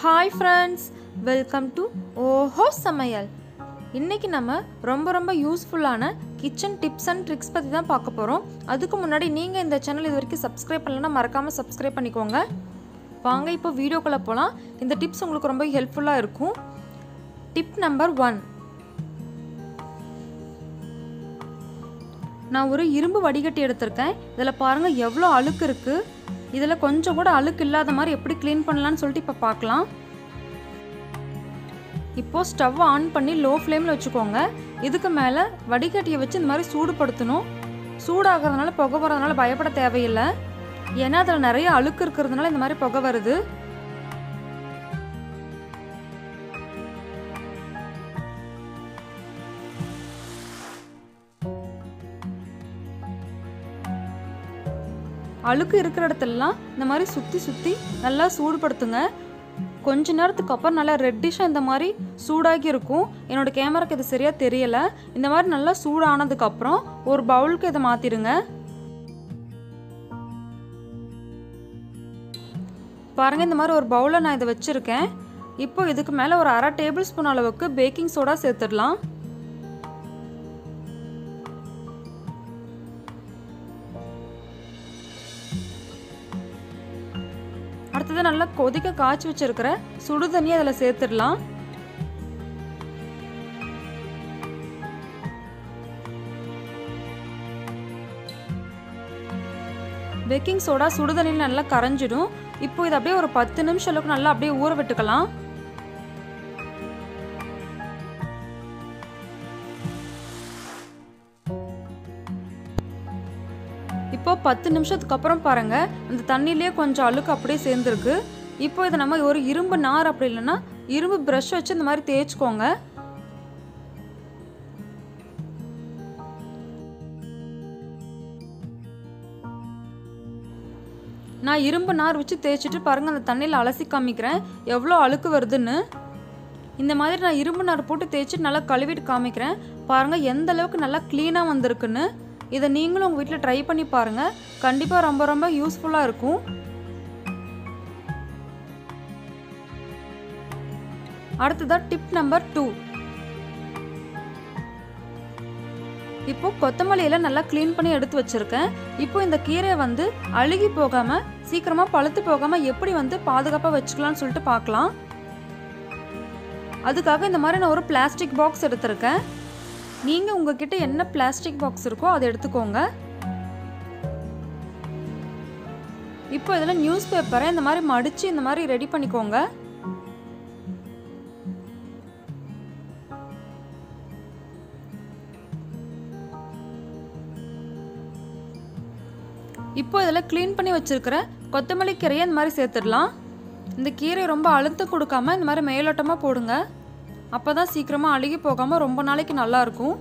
hi friends welcome to ஓஹோ சமையல் இன்றைக்கி நம்ம ரொம்ப ரொம்ப யூஸ்ஃபுல்லான கிச்சன் டிப்ஸ் அண்ட் ட்ரிக்ஸ் பற்றி தான் பார்க்க போகிறோம் அதுக்கு முன்னாடி நீங்கள் இந்த சேனல் இது வரைக்கும் சப்ஸ்கிரைப் பண்ணலன்னா மறக்காமல் சப்ஸ்கிரைப் பண்ணிக்கோங்க வாங்க இப்போ வீடியோக்குள்ளே போகலாம் இந்த டிப்ஸ் உங்களுக்கு ரொம்ப ஹெல்ப்ஃபுல்லாக இருக்கும் டிப் நம்பர் ஒன் நான் ஒரு இரும்பு வடிகட்டி எடுத்திருக்கேன் இதில் பாருங்கள் எவ்வளோ அழுக்கு இருக்குது இதில் கொஞ்சம் கூட அழுக்கு இல்லாத மாதிரி எப்படி க்ளீன் பண்ணலான்னு சொல்லிட்டு இப்போ பார்க்கலாம் இப்போது ஸ்டவ் ஆன் பண்ணி லோ ஃப்ளேமில் வச்சுக்கோங்க இதுக்கு மேலே வடிகட்டியை வச்சு இந்த மாதிரி சூடுபடுத்தணும் சூடாகிறதுனால புகை வரதுனால பயப்பட தேவையில்லை ஏன்னா அதில் நிறைய அழுக்கு இருக்கிறதுனால இந்த மாதிரி புகை வருது அழுக்கு இருக்கிற இடத்துலலாம் இந்த மாதிரி சுற்றி சுற்றி நல்லா சூடுபடுத்துங்க கொஞ்ச நேரத்துக்கு அப்புறம் நல்லா ரெட்டிஷாக இந்த மாதிரி சூடாகி இருக்கும் என்னோட கேமராக்கு இது சரியாக தெரியலை இந்த மாதிரி நல்லா சூடானதுக்கப்புறம் ஒரு பவுலுக்கு இதை மாற்றிடுங்க பாருங்கள் இந்த மாதிரி ஒரு பவுலில் நான் இதை வச்சுருக்கேன் இப்போ இதுக்கு மேலே ஒரு அரை டேபிள் ஸ்பூன் அளவுக்கு பேக்கிங் சோடா சேர்த்துடலாம் அடுத்தது நல்லா கொதிக்க காய்ச்சி வச்சிருக்கிற சுடு தண்ணி அதில் சேர்த்துடலாம் பேக்கிங் சோடா சுடு தண்ணியில் நல்லா கரைஞ்சிடும் இப்போ இது அப்படியே ஒரு பத்து நிமிஷம் அளவுக்கு நல்லா அப்படியே ஊற விட்டுக்கலாம் இப்போ பத்து நிமிஷத்துக்கு அப்புறம் பாருங்க அந்த தண்ணியிலேயே கொஞ்சம் அழுக்கு அப்படியே சேர்ந்துருக்கு இப்போ இதை நம்ம ஒரு இரும்பு நார் அப்படி இல்லைன்னா இரும்பு ப்ரஷ் வச்சு இந்த மாதிரி தேய்ச்சிக்கோங்க நான் இரும்பு நார் வச்சு தேய்ச்சிட்டு பாருங்க அந்த தண்ணியில் அலசி காமிக்கிறேன் எவ்வளோ அழுக்கு வருதுன்னு இந்த மாதிரி நான் இரும்பு நார் போட்டு தேய்ச்சி நல்லா கழுவிட்டு காமிக்கிறேன் பாருங்கள் எந்த அளவுக்கு நல்லா க்ளீனாக வந்திருக்குன்னு இதை நீங்களும் உங்கள் வீட்டில் ட்ரை பண்ணி பாருங்கள் கண்டிப்பாக ரொம்ப ரொம்ப யூஸ்ஃபுல்லாக இருக்கும் அடுத்ததாக டிப் நம்பர் டூ இப்போ கொத்தமல்லி எல்லாம் நல்லா க்ளீன் பண்ணி எடுத்து வச்சிருக்கேன் இப்போ இந்த கீரையை வந்து அழுகி போகாம சீக்கிரமா பழுத்து போகாம எப்படி வந்து பாதுகாப்பாக வச்சுக்கலாம்னு சொல்லிட்டு பார்க்கலாம் அதுக்காக இந்த மாதிரி நான் ஒரு பிளாஸ்டிக் பாக்ஸ் எடுத்திருக்கேன் நீங்கள் உங்ககிட்ட என்ன பிளாஸ்டிக் பாக்ஸ் இருக்கோ அதை எடுத்துக்கோங்க இப்போ இதில் நியூஸ் பேப்பரை இந்த மாதிரி மடித்து இந்த மாதிரி ரெடி பண்ணிக்கோங்க இப்போ இதில் க்ளீன் பண்ணி வச்சுருக்கிற கொத்தமல்லி கீரையை இந்த மாதிரி சேர்த்துடலாம் இந்த கீரை ரொம்ப அழுத்தம் கொடுக்காம இந்த மாதிரி மேலோட்டமாக போடுங்க அப்போ தான் சீக்கிரமாக அழுகி போகாமல் ரொம்ப நாளைக்கு நல்லாயிருக்கும்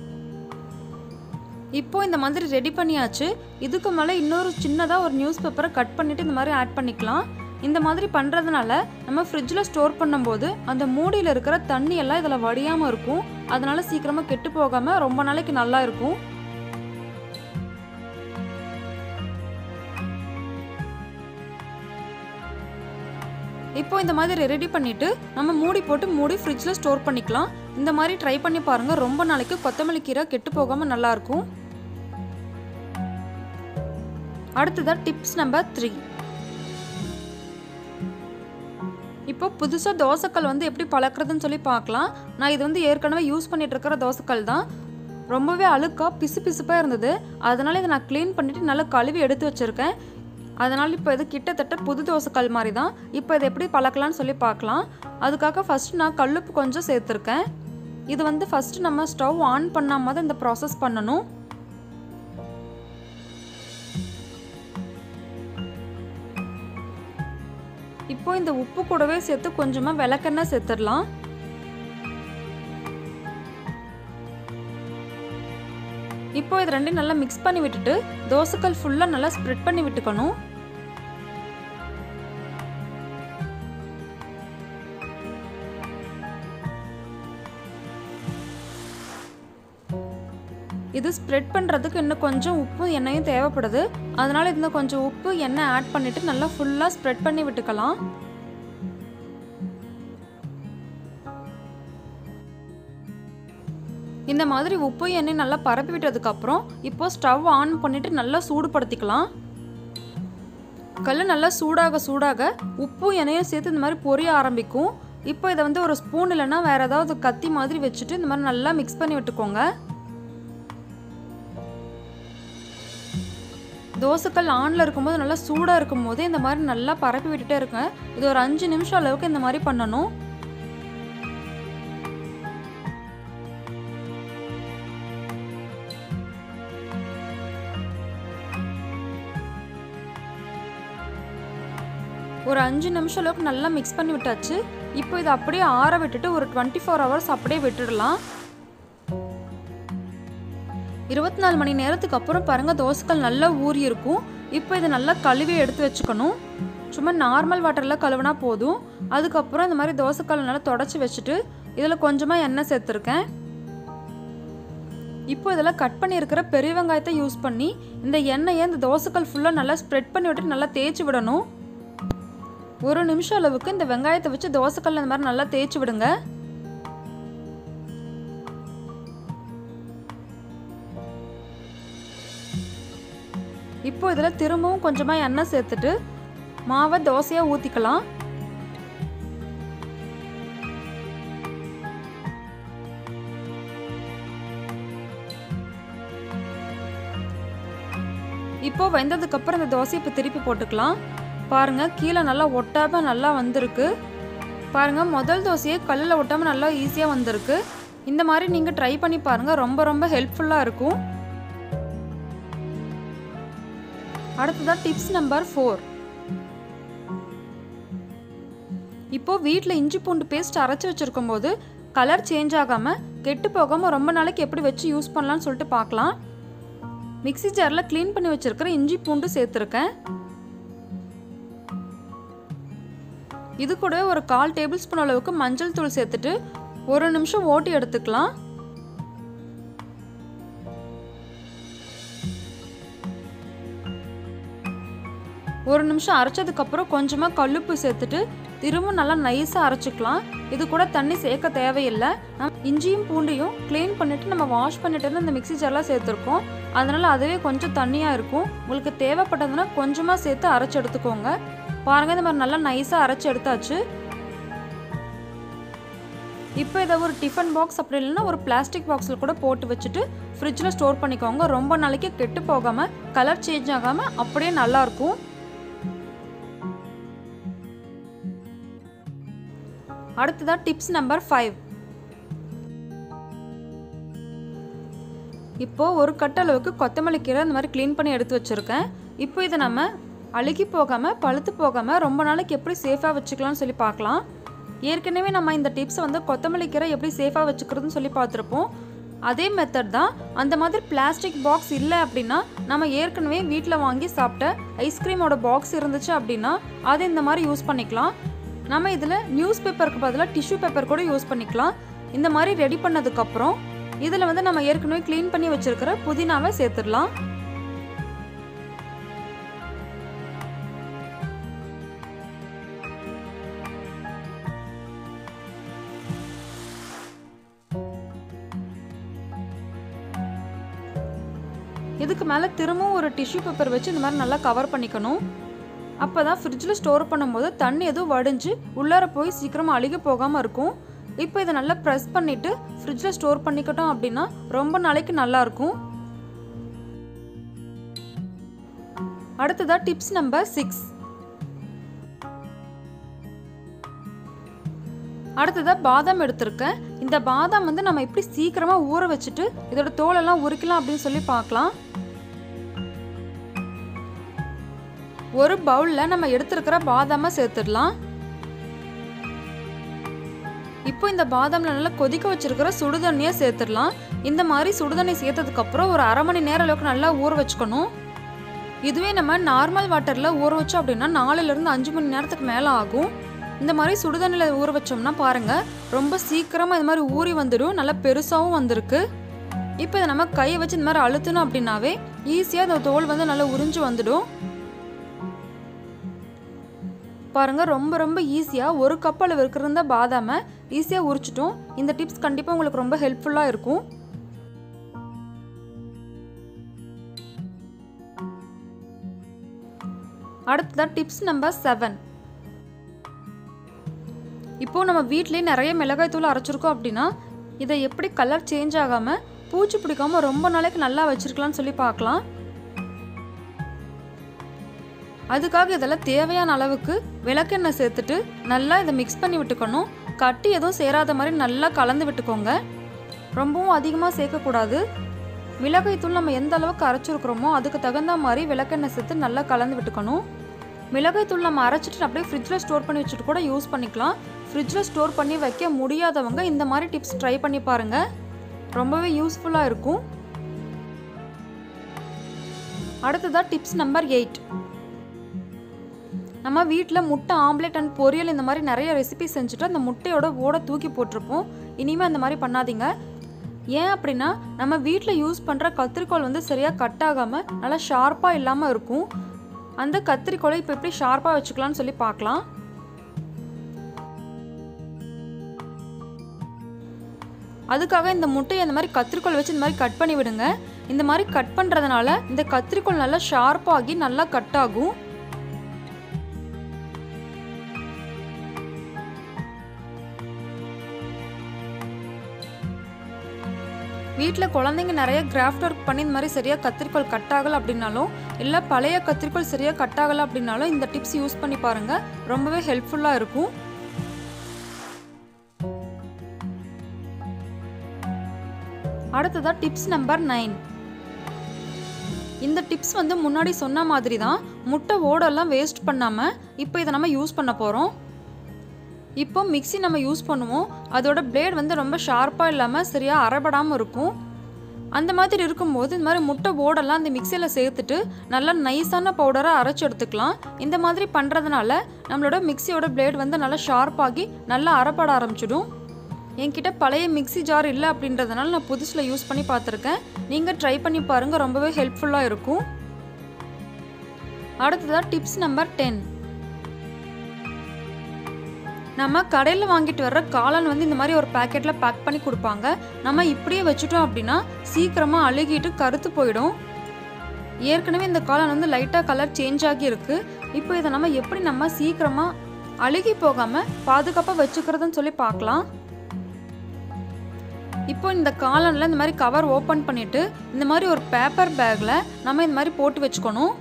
இப்போ இந்த மாதிரி ரெடி பண்ணியாச்சு இதுக்கு மேலே இன்னொரு சின்னதாக ஒரு நியூஸ் பேப்பரை கட் பண்ணிவிட்டு இந்த மாதிரி ஆட் பண்ணிக்கலாம் இந்த மாதிரி பண்ணுறதுனால நம்ம ஃப்ரிட்ஜில் ஸ்டோர் பண்ணும்போது அந்த மூடியில் இருக்கிற தண்ணி எல்லாம் இதில் வடியாமல் இருக்கும் அதனால் சீக்கிரமாக கெட்டு போகாமல் ரொம்ப நாளைக்கு நல்லா இருக்கும் இப்போ இந்த மாதிரி ரெடி பண்ணிட்டு நம்ம மூடி போட்டு மூடி ஃப்ரிட்ஜில் ஸ்டோர் பண்ணிக்கலாம் இந்த மாதிரி ட்ரை பண்ணி பாருங்க ரொம்ப நாளைக்கு கொத்தமல்லி கீரை கெட்டு போகாம நல்லா இருக்கும் அடுத்ததா டிப்ஸ் நம்பர் த்ரீ இப்போ புதுசாக தோசைக்கல் வந்து எப்படி பழக்கிறதுன்னு சொல்லி பார்க்கலாம் நான் இது வந்து ஏற்கனவே யூஸ் பண்ணிட்டு இருக்கிற தோசைக்கல் தான் ரொம்பவே அழுக்கா பிசு பிசுப்பாக இருந்தது அதனால இதை நான் க்ளீன் பண்ணிட்டு நல்லா கழுவி எடுத்து வச்சுருக்கேன் அதனால் இப்போ இது கிட்டத்தட்ட புது தோசைக்கல் மாதிரி தான் இப்போ இதை எப்படி பழக்கலாம்னு சொல்லி பார்க்கலாம் அதுக்காக ஃபஸ்ட்டு நான் கல்லுப்பு கொஞ்சம் சேர்த்துருக்கேன் இது வந்து ஃபஸ்ட்டு நம்ம ஸ்டவ் ஆன் பண்ணாமல் தான் இந்த ப்ராசஸ் பண்ணணும் இப்போ இந்த உப்பு கூடவே சேர்த்து கொஞ்சமாக விளக்கெண்ணெய் சேர்த்துடலாம் இப்போ இது ரெண்டையும் நல்லா மிக்ஸ் பண்ணி விட்டுட்டு தோசைக்கல் ஃபுல்லாக நல்லா ஸ்ப்ரெட் பண்ணி விட்டுக்கணும் இது ஸ்ப்ரெட் பண்ணுறதுக்கு இன்னும் கொஞ்சம் உப்பும் எண்ணெயும் தேவைப்படுது அதனால் இதில் கொஞ்சம் உப்பு எண்ணெய் ஆட் பண்ணிவிட்டு நல்லா ஃபுல்லாக ஸ்ப்ரெட் பண்ணி விட்டுக்கலாம் இந்த மாதிரி உப்பு எண்ணெய் நல்லா பரப்பி விட்டதுக்கப்புறம் இப்போ ஸ்டவ் ஆன் பண்ணிவிட்டு நல்லா சூடுபடுத்திக்கலாம் கல் நல்லா சூடாக சூடாக உப்பு எண்ணெயும் சேர்த்து இந்த மாதிரி பொரிய ஆரம்பிக்கும் இப்போ இதை வந்து ஒரு ஸ்பூன் இல்லைன்னா வேறு ஏதாவது கத்தி மாதிரி வச்சுட்டு இந்த மாதிரி நல்லா மிக்ஸ் பண்ணி விட்டுக்கோங்க தோசைக்கல் ஆனில் இருக்கும்போது நல்லா சூடாக இருக்கும் போதே இந்த மாதிரி நல்லா பரப்பி விட்டுட்டே இருக்கேன் இது ஒரு அஞ்சு நிமிஷம் அளவுக்கு இந்த மாதிரி பண்ணணும் ஒரு அஞ்சு நிமிஷம் அளவுக்கு நல்லா மிக்ஸ் பண்ணி விட்டாச்சு இப்போ இதை அப்படியே ஆற விட்டுட்டு ஒரு டுவெண்ட்டி ஃபோர் ஹவர்ஸ் அப்படியே விட்டுடலாம் இருபத்தி நாலு மணி நேரத்துக்கு அப்புறம் பாருங்கள் தோசைக்கல் நல்லா ஊறி இருக்கும் இப்போ இதை நல்லா கழுவி எடுத்து வச்சுக்கணும் சும்மா நார்மல் வாட்டரில் கழுவினா போதும் அதுக்கப்புறம் இந்த மாதிரி தோசைக்கல் நல்லா தொடச்சி வச்சுட்டு இதில் கொஞ்சமாக எண்ணெய் சேர்த்துருக்கேன் இப்போ இதில் கட் பண்ணியிருக்கிற பெரிய வெங்காயத்தை யூஸ் பண்ணி இந்த எண்ணெயை இந்த தோசைக்கல் ஃபுல்லாக நல்லா ஸ்ப்ரெட் பண்ணி விட்டு நல்லா தேய்ச்சி விடணும் ஒரு நிமிஷம் அளவுக்கு இந்த வெங்காயத்தை வச்சு தோசைக்கல் இந்த மாதிரி நல்லா தேய்ச்சி விடுங்க இப்போ இதில் திரும்பவும் கொஞ்சமாக எண்ணெய் சேர்த்துட்டு மாவை தோசையாக ஊற்றிக்கலாம் இப்போ வெந்ததுக்கப்புறம் இந்த தோசையை இப்போ திருப்பி போட்டுக்கலாம் பாருங்கள் கீழே நல்லா ஒட்டாமல் நல்லா வந்திருக்கு பாருங்கள் முதல் தோசையை கல்லில் ஒட்டாமல் நல்லா ஈஸியாக வந்திருக்கு இந்த மாதிரி நீங்கள் ட்ரை பண்ணி பாருங்கள் ரொம்ப ரொம்ப ஹெல்ப்ஃபுல்லாக இருக்கும் அடுத்ததாக டிப்ஸ் நம்பர் ஃபோர் இப்போ வீட்டில் இஞ்சி பூண்டு பேஸ்ட் அரைச்சி வச்சுருக்கும் போது கலர் சேஞ்ச் ஆகாமல் கெட்டு போகாமல் ரொம்ப நாளைக்கு எப்படி வச்சு யூஸ் பண்ணலாம்னு சொல்லிட்டு பார்க்கலாம் மிக்ஸி ஜாரில் க்ளீன் பண்ணி வச்சுருக்கிற இஞ்சி பூண்டு சேர்த்துருக்கேன் இது கூட ஒரு கால் டேபிள் ஸ்பூன் அளவுக்கு மஞ்சள் தூள் சேர்த்துட்டு ஒரு நிமிஷம் ஓட்டி எடுத்துக்கலாம் ஒரு நிமிஷம் அரைச்சதுக்கப்புறம் கொஞ்சமாக கல்லுப்பு சேர்த்துட்டு திரும்ப நல்லா நைஸாக அரைச்சிக்கலாம் இது கூட தண்ணி சேர்க்க தேவையில்லை நம்ம இஞ்சியும் பூண்டையும் க்ளீன் பண்ணிவிட்டு நம்ம வாஷ் பண்ணிட்டு இந்த மிக்ஸி ஜாரில் சேர்த்துருக்கோம் அதனால் அதுவே கொஞ்சம் தண்ணியாக இருக்கும் உங்களுக்கு தேவைப்பட்டதுன்னா கொஞ்சமாக சேர்த்து அரைச்சி எடுத்துக்கோங்க பாருங்கள் இந்த மாதிரி நல்லா நைஸாக அரைச்சி எடுத்தாச்சு இப்போ இதை ஒரு டிஃபன் பாக்ஸ் அப்படி இல்லைன்னா ஒரு பிளாஸ்டிக் பாக்ஸில் கூட போட்டு வச்சுட்டு ஃப்ரிட்ஜில் ஸ்டோர் பண்ணிக்கோங்க ரொம்ப நாளைக்கு கெட்டு போகாமல் கலர் சேஞ்ச் ஆகாமல் அப்படியே நல்லாயிருக்கும் அடுத்ததாக டிப்ஸ் நம்பர் ஃபைவ் இப்போது ஒரு கட்டளவுக்கு கொத்தமல்லி கீரை இந்த மாதிரி க்ளீன் பண்ணி எடுத்து வச்சுருக்கேன் இப்போ இதை நம்ம அழுகி போகாமல் பழுத்து போகாமல் ரொம்ப நாளைக்கு எப்படி சேஃபாக வச்சுக்கலாம்னு சொல்லி பார்க்கலாம் ஏற்கனவே நம்ம இந்த டிப்ஸை வந்து கொத்தமல்லி கீரை எப்படி சேஃபாக வச்சுக்கிறதுன்னு சொல்லி பார்த்துருப்போம் அதே மெத்தட் தான் அந்த மாதிரி பிளாஸ்டிக் பாக்ஸ் இல்லை அப்படின்னா நம்ம ஏற்கனவே வீட்டில் வாங்கி சாப்பிட்ட ஐஸ்கிரீமோட பாக்ஸ் இருந்துச்சு அப்படின்னா அதை இந்த மாதிரி யூஸ் பண்ணிக்கலாம் நம்ம இதில் நியூஸ் பேப்பருக்கு பதிலாக டிஷ்யூ பேப்பர் கூட யூஸ் பண்ணிக்கலாம் இந்த மாதிரி ரெடி பண்ணதுக்கப்புறம் இதில் வந்து நம்ம ஏற்கனவே க்ளீன் பண்ணி வச்சுருக்கிற புதினாவை சேர்த்துடலாம் இதுக்கு மேலே திரும்பவும் ஒரு டிஷ்யூ பேப்பர் வச்சு இந்த மாதிரி நல்லா கவர் பண்ணிக்கணும் அப்போ தான் ஃப்ரிட்ஜில் ஸ்டோர் பண்ணும்போது தண்ணி எதுவும் வடிஞ்சு உள்ளார போய் சீக்கிரமாக அழுகி போகாமல் இருக்கும் இப்போ இதை நல்லா ப்ரெஸ் பண்ணிவிட்டு ஃப்ரிட்ஜில் ஸ்டோர் பண்ணிக்கிட்டோம் அப்படின்னா ரொம்ப நாளைக்கு நல்லாயிருக்கும் அடுத்ததாக டிப்ஸ் நம்பர் சிக்ஸ் அடுத்ததாக பாதாம் எடுத்திருக்கேன் இந்த பாதாம் வந்து நம்ம எப்படி சீக்கிரமாக ஊற வச்சுட்டு இதோட தோலெல்லாம் உரிக்கலாம் அப்படின்னு சொல்லி பார்க்கலாம் ஒரு பவுலில் நம்ம எடுத்திருக்கிற பாதாமை சேர்த்துடலாம் இப்போ இந்த பாதாமில் நல்லா கொதிக்க வச்சிருக்கிற சுடுதண்ணியை சேர்த்துடலாம் இந்த மாதிரி சுடுதண்ணி சேர்த்ததுக்கப்புறம் ஒரு அரை மணி நேரம் அளவுக்கு நல்லா ஊற வச்சுக்கணும் இதுவே நம்ம நார்மல் வாட்டரில் ஊற வச்சோம் அப்படின்னா நாலுலேருந்து அஞ்சு மணி நேரத்துக்கு மேலே ஆகும் இந்த மாதிரி சுடுதண்ணியில் ஊற வச்சோம்னா பாருங்கள் ரொம்ப சீக்கிரமாக இது மாதிரி ஊறி வந்துடும் நல்லா பெருசாகவும் வந்திருக்கு இப்போ இதை நம்ம கையை வச்சு இந்த மாதிரி அழுத்தணும் அப்படின்னாவே ஈஸியாக இந்த தோல் வந்து நல்லா உறிஞ்சு வந்துடும் பாருங்கள் ரொம்ப ரொம்ப ஈஸியாக ஒரு கப் அளவு இருக்கிற பாதாமை ஈஸியாக உரிச்சிட்டோம் இந்த டிப்ஸ் கண்டிப்பாக உங்களுக்கு ரொம்ப ஹெல்ப்ஃபுல்லாக இருக்கும் அடுத்ததாக டிப்ஸ் நம்பர் செவன் இப்போது நம்ம வீட்டிலேயே நிறைய மிளகாய் தூள் அரைச்சிருக்கோம் அப்படின்னா இதை எப்படி கலர் சேஞ்ச் ஆகாமல் பூச்சி பிடிக்காமல் ரொம்ப நாளைக்கு நல்லா வச்சுருக்கலாம்னு சொல்லி பார்க்கலாம் அதுக்காக இதெல்லாம் தேவையான அளவுக்கு விளக்கெண்ணெய் சேர்த்துட்டு நல்லா இதை மிக்ஸ் பண்ணி விட்டுக்கணும் கட்டி எதுவும் சேராத மாதிரி நல்லா கலந்து விட்டுக்கோங்க ரொம்பவும் அதிகமாக சேர்க்கக்கூடாது மிளகாய் தூள் நம்ம எந்த அளவுக்கு அரைச்சிருக்கிறோமோ அதுக்கு தகுந்த மாதிரி விளக்கெண்ணெய் சேர்த்து நல்லா கலந்து விட்டுக்கணும் மிளகாய் தூள் நம்ம அரைச்சிட்டு அப்படியே ஃப்ரிட்ஜில் ஸ்டோர் பண்ணி வச்சுட்டு கூட யூஸ் பண்ணிக்கலாம் ஃப்ரிட்ஜில் ஸ்டோர் பண்ணி வைக்க முடியாதவங்க இந்த மாதிரி டிப்ஸ் ட்ரை பண்ணி பாருங்கள் ரொம்பவே யூஸ்ஃபுல்லாக இருக்கும் அடுத்ததாக டிப்ஸ் நம்பர் எயிட் நம்ம வீட்டில் முட்டை ஆம்லேட் அண்ட் பொரியல் இந்த மாதிரி நிறைய ரெசிபி செஞ்சுட்டு அந்த முட்டையோட ஓட தூக்கி போட்டிருப்போம் இனிமேல் அந்த மாதிரி பண்ணாதீங்க ஏன் அப்படின்னா நம்ம வீட்டில் யூஸ் பண்ணுற கத்திரிக்கோல் வந்து சரியாக கட் ஆகாமல் நல்லா ஷார்ப்பாக இல்லாமல் இருக்கும் அந்த கத்திரிக்கோலை இப்போ எப்படி ஷார்ப்பாக வச்சுக்கலாம்னு சொல்லி பார்க்கலாம் அதுக்காக இந்த முட்டையை இந்த மாதிரி கத்திரிக்கோல் வச்சு இந்த மாதிரி கட் பண்ணி விடுங்க இந்த மாதிரி கட் பண்ணுறதுனால இந்த கத்திரிக்கோல் நல்லா ஷார்ப்பாகி நல்லா கட் ஆகும் வீட்டில் குழந்தைங்க நிறைய கிராஃப்ட் ஒர்க் பண்ணி இந்த மாதிரி சரியாக கத்திரிக்கோல் கட் ஆகலை அப்படின்னாலும் இல்லை பழைய கத்திரிக்கோல் சரியாக கட் ஆகலை அப்படின்னாலும் இந்த டிப்ஸ் யூஸ் பண்ணி பாருங்கள் ரொம்பவே ஹெல்ப்ஃபுல்லாக இருக்கும் அடுத்ததாக டிப்ஸ் நம்பர் நைன் இந்த டிப்ஸ் வந்து முன்னாடி சொன்ன மாதிரி தான் முட்டை ஓடெல்லாம் வேஸ்ட் பண்ணாமல் இப்போ இதை நம்ம யூஸ் பண்ண போகிறோம் இப்போ மிக்ஸி நம்ம யூஸ் பண்ணுவோம் அதோட பிளேட் வந்து ரொம்ப ஷார்ப்பாக இல்லாமல் சரியாக அரைபடாமல் இருக்கும் அந்த மாதிரி இருக்கும்போது இந்த மாதிரி முட்டை ஓடெல்லாம் அந்த மிக்சியில் சேர்த்துட்டு நல்லா நைஸான பவுடரை அரைச்சி எடுத்துக்கலாம் இந்த மாதிரி பண்ணுறதுனால நம்மளோட மிக்சியோட பிளேட் வந்து நல்லா ஷார்ப்பாகி நல்லா அரைப்பட ஆரம்பிச்சிடும் என்கிட்ட பழைய மிக்ஸி ஜார் இல்லை அப்படின்றதுனால நான் புதுசில் யூஸ் பண்ணி பார்த்துருக்கேன் நீங்கள் ட்ரை பண்ணி பாருங்கள் ரொம்பவே ஹெல்ப்ஃபுல்லாக இருக்கும் அடுத்ததாக டிப்ஸ் நம்பர் டென் நம்ம கடையில் வாங்கிட்டு வர்ற காளான் வந்து இந்த மாதிரி ஒரு பேக்கெட்டில் பேக் பண்ணி கொடுப்பாங்க நம்ம இப்படியே வச்சுட்டோம் அப்படின்னா சீக்கிரமாக அழுகிட்டு கருத்து போயிடும் ஏற்கனவே இந்த காளான் வந்து லைட்டாக கலர் சேஞ்ச் ஆகி இருக்கு இப்போ இதை நம்ம எப்படி நம்ம சீக்கிரமாக அழுகி போகாமல் பாதுகாப்பாக வச்சுக்கிறதுன்னு சொல்லி பார்க்கலாம் இப்போ இந்த காலனில் இந்த மாதிரி கவர் ஓப்பன் பண்ணிவிட்டு இந்த மாதிரி ஒரு பேப்பர் பேக்கில் நம்ம இந்த மாதிரி போட்டு வச்சுக்கணும்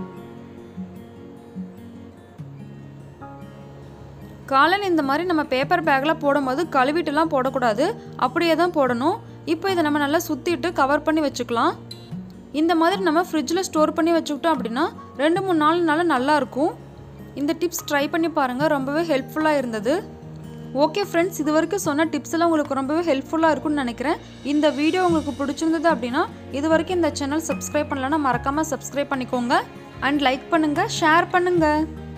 காலன் இந்த மாதிரி நம்ம பேப்பர் பேக்கில் போடும்போது கழுவிட்டுலாம் போடக்கூடாது அப்படியே தான் போடணும் இப்போ இதை நம்ம நல்லா சுற்றிட்டு கவர் பண்ணி வச்சுக்கலாம் இந்த மாதிரி நம்ம ஃப்ரிட்ஜில் ஸ்டோர் பண்ணி வச்சுக்கிட்டோம் அப்படின்னா ரெண்டு மூணு நாள்னால நல்லாயிருக்கும் இந்த டிப்ஸ் ட்ரை பண்ணி பாருங்கள் ரொம்பவே ஹெல்ப்ஃபுல்லாக இருந்தது ஓகே ஃப்ரெண்ட்ஸ் இது வரைக்கும் சொன்ன டிப்ஸ் எல்லாம் உங்களுக்கு ரொம்பவே ஹெல்ப்ஃபுல்லாக இருக்கும்னு நினைக்கிறேன் இந்த வீடியோ உங்களுக்கு பிடிச்சிருந்தது அப்படின்னா இது வரைக்கும் இந்த சேனல் சப்ஸ்கிரைப் பண்ணலன்னா மறக்காமல் சப்ஸ்கிரைப் பண்ணிக்கோங்க அண்ட் லைக் பண்ணுங்கள் ஷேர் பண்ணுங்கள்